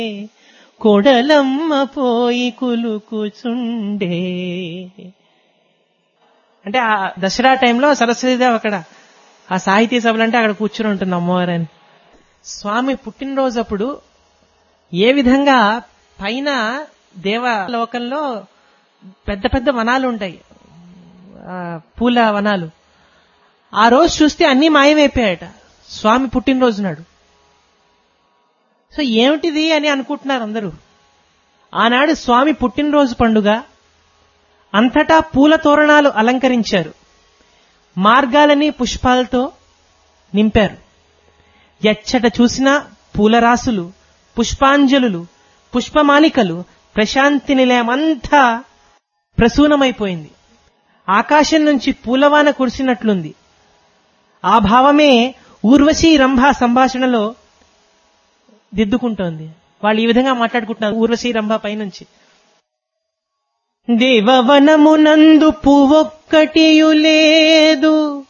కొడలమ్మ పోయి కులుకుచుండే అంటే ఆ దసరా టైంలో సరస్వతిదేవి అక్కడ ఆ సాహితీ సభలు అంటే అక్కడ కూర్చుని ఉంటుంది అమ్మవారని స్వామి పుట్టినరోజు అప్పుడు ఏ విధంగా పైన దేవలోకంలో పెద్ద పెద్ద వనాలు ఉంటాయి ఆ, పూల వనాలు ఆ రోజు చూస్తే అన్ని మాయమైపోయాయట స్వామి పుట్టినరోజు నాడు సో ఏమిటిది అని అనుకుంటున్నారు అందరూ ఆనాడు స్వామి పుట్టినరోజు పండుగ అంతటా పూల తోరణాలు అలంకరించారు మార్గాలని పుష్పాలతో నింపారు ఎచ్చట చూసినా పూలరాసులు పుష్పాంజలులు పుష్పమాలికలు ప్రశాంతి నిలయమంతా ప్రసూనమైపోయింది ఆకాశం నుంచి పూలవాన కురిసినట్లుంది ఆ భావమే ఊర్వశీ రంభ సంభాషణలో దిద్దుకుంటోంది వాళ్ళు ఈ విధంగా మాట్లాడుకుంటున్నారు ఊర్వశీ రంభ పైనుంచి దేవవనమునందు పువ్వొక్కటియు లేదు